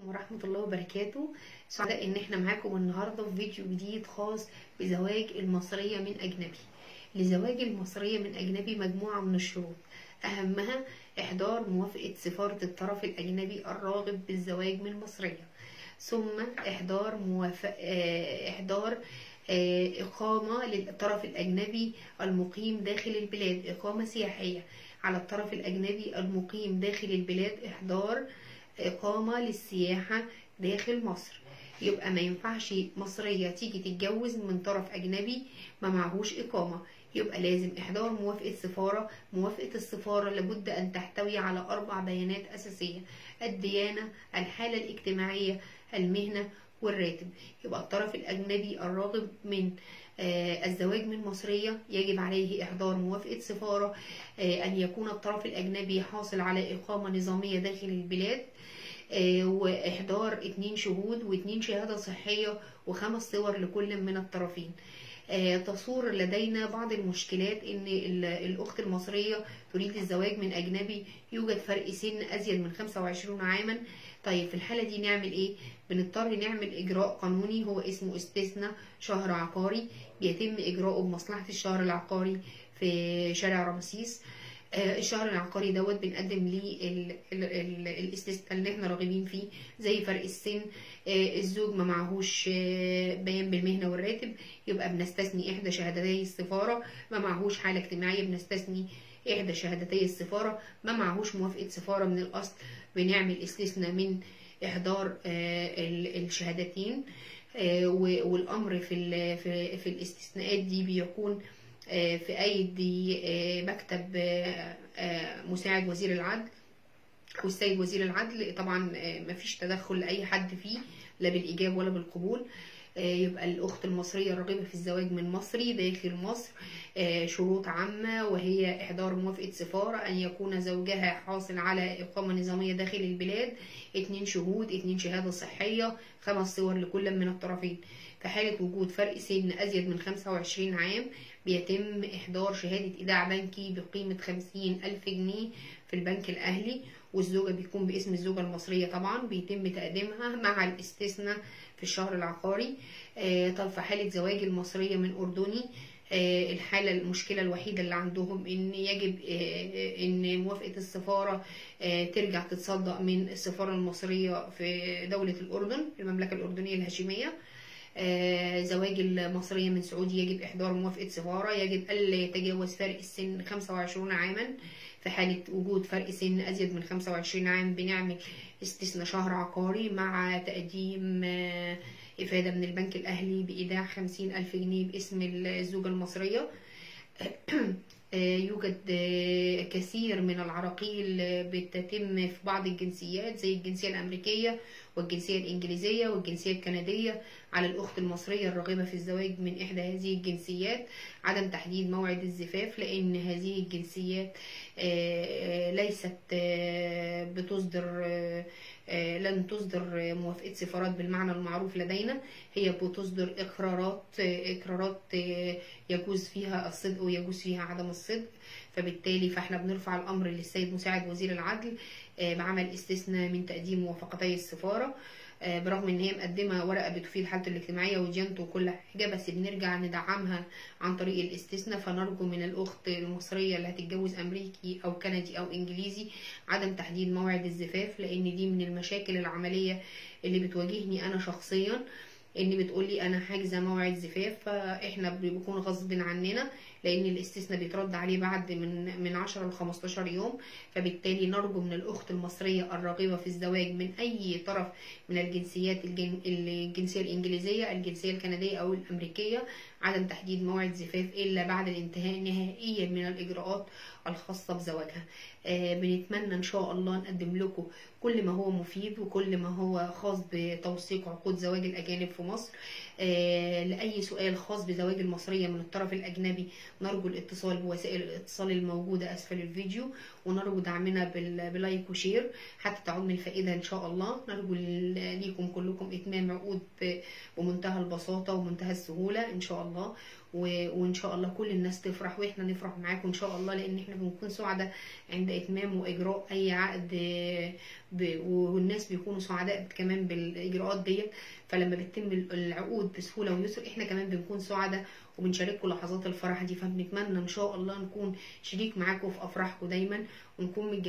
ورحمة الله وبركاته سعداء ان احنا معاكم النهاردة في فيديو جديد خاص بزواج المصرية من اجنبي لزواج المصرية من اجنبي مجموعة من الشروط اهمها احضار موافقة سفارة الطرف الاجنبي الراغب بالزواج من مصرية ثم احضار موافق اه احضار اه اقامة للطرف الاجنبي المقيم داخل البلاد اقامة سياحية على الطرف الاجنبي المقيم داخل البلاد احضار إقامة للسياحة داخل مصر يبقى ما ينفعش مصرية تيجي تتجوز من طرف أجنبي ما معهوش إقامة يبقى لازم إحضار موافقة سفارة موافقة السفارة لابد أن تحتوي على أربع بيانات أساسية الديانة الحالة الاجتماعية المهنة والراتب يبقى الطرف الأجنبي الراغب من آه الزواج من مصرية يجب عليه إحضار موافقة سفارة آه أن يكون الطرف الأجنبي حاصل على إقامة نظامية داخل البلاد آه وإحضار اتنين شهود واتنين شهادة صحية وخمس صور لكل من الطرفين تصور لدينا بعض المشكلات ان الاخت المصرية تريد الزواج من اجنبي يوجد فرق سن ازيد من 25 عاما طيب في الحالة دي نعمل ايه بنضطر نعمل اجراء قانوني هو اسمه استثناء شهر عقاري بيتم اجراؤه بمصلحة الشهر العقاري في شارع رمسيس الشهر العقاري دوت بنقدم ليه الاستثناء اللي احنا راغبين فيه زي فرق السن الزوج ما معهوش بيان بالمهنة والراتب يبقى بنستثني احدى شهادتي السفارة ما معهوش حالة اجتماعية بنستثني احدى شهادتي السفارة ما معهوش موافقة سفارة من الاصل بنعمل استثناء من احضار الشهادتين والامر في في الاستثناءات دي بيكون في أيدي مكتب مساعد وزير العدل والسيد وزير العدل طبعا مفيش تدخل لأي حد فيه لا بالإيجاب ولا بالقبول يبقى الأخت المصرية الراغبة في الزواج من مصري داخل مصر شروط عامة وهي إحضار موافقة سفارة أن يكون زوجها حاصل على إقامة نظامية داخل البلاد اتنين شهود اتنين شهادة صحية خمس صور لكل من الطرفين في حالة وجود فرق سن أزيد من 25 عام بيتم إحضار شهادة إيداع بنكي بقيمة 50 ألف جنيه في البنك الأهلي والزوجة بيكون باسم الزوجة المصرية طبعا بيتم تقديمها مع الاستثناء في الشهر العقاري آه طب في حالة زواج المصرية من أردني آه الحالة المشكلة الوحيدة اللي عندهم إن يجب آه إن موافقة السفارة ترجع تتصدق من السفارة المصرية في دولة الأردن المملكة الأردنية الهاشمية آه زواج المصرية من سعودي يجب إحضار موافقة سفارة يجب ألا يتجاوز فرق السن 25 عاما في حالة وجود فرق سن أزيد من 25 عام بنعمل استثناء شهر عقاري مع تقديم آه إفادة من البنك الأهلي بإيداع 50 ألف جنيه باسم الزوجة المصرية يوجد كثير من العراقيل بتتم في بعض الجنسيات زي الجنسية الأمريكية والجنسية الإنجليزية والجنسية الكندية على الأخت المصرية الراغبة في الزواج من إحدى هذه الجنسيات عدم تحديد موعد الزفاف لأن هذه الجنسيات ليست بتصدر لن تصدر موافقة سفارات بالمعنى المعروف لدينا هي بتصدر إقرارات إقرارات يجوز فيها الصدق ويجوز فيها عدم الصدق فبالتالي فاحنا بنرفع الأمر للسيد مساعد وزير العدل بعمل استثناء من تقديم موافقتي السفارة برغم ان هي مقدمه ورقه بتفيد حالته الاجتماعيه وديانته وكل حاجه بس بنرجع ندعمها عن طريق الاستثناء فنرجو من الاخت المصريه اللي هتتجوز امريكي او كندي او انجليزي عدم تحديد موعد الزفاف لان دي من المشاكل العمليه اللي بتواجهني انا شخصيا ان بتقولي انا حاجزه موعد زفاف فاحنا بيكون غصب عننا لان الاستثناء بيترد عليه بعد من من 10 ل 15 يوم فبالتالي نرجو من الاخت المصريه الراغبه في الزواج من اي طرف من الجنسيات الجن... الجنسيه الانجليزيه الجنسيه الكنديه او الامريكيه عدم تحديد موعد زفاف الا بعد الانتهاء نهائيا من الاجراءات الخاصه بزواجها آه بنتمنى ان شاء الله نقدم لكم كل ما هو مفيد وكل ما هو خاص بتوثيق عقود زواج الاجانب في مصر آه لاي سؤال خاص بزواج المصريه من الطرف الاجنبي نرجو الاتصال بوسائل الاتصال الموجودة أسفل الفيديو ونرجو دعمنا بال- بلايك وشير حتى تعم الفائدة إن شاء الله نرجو ل- ليكم كلكم إتمام عقود ب- بمنتهى البساطة ومنتهى السهولة إن شاء الله و- وإن شاء الله كل الناس تفرح وإحنا نفرح معاكم إن شاء الله لأن إحنا بنكون سعداء عند إتمام وإجراء أي عقد ب- والناس بيكونوا سعداء كمان بالإجراءات ديت فلما بتتم العقود بسهولة ويسر إحنا كمان بنكون سعداء وبنشارككم لحظات الفرح دي فبنتمنى إن شاء الله نكون شريك معاكم في أفراحكم دايما ونكون متجمعين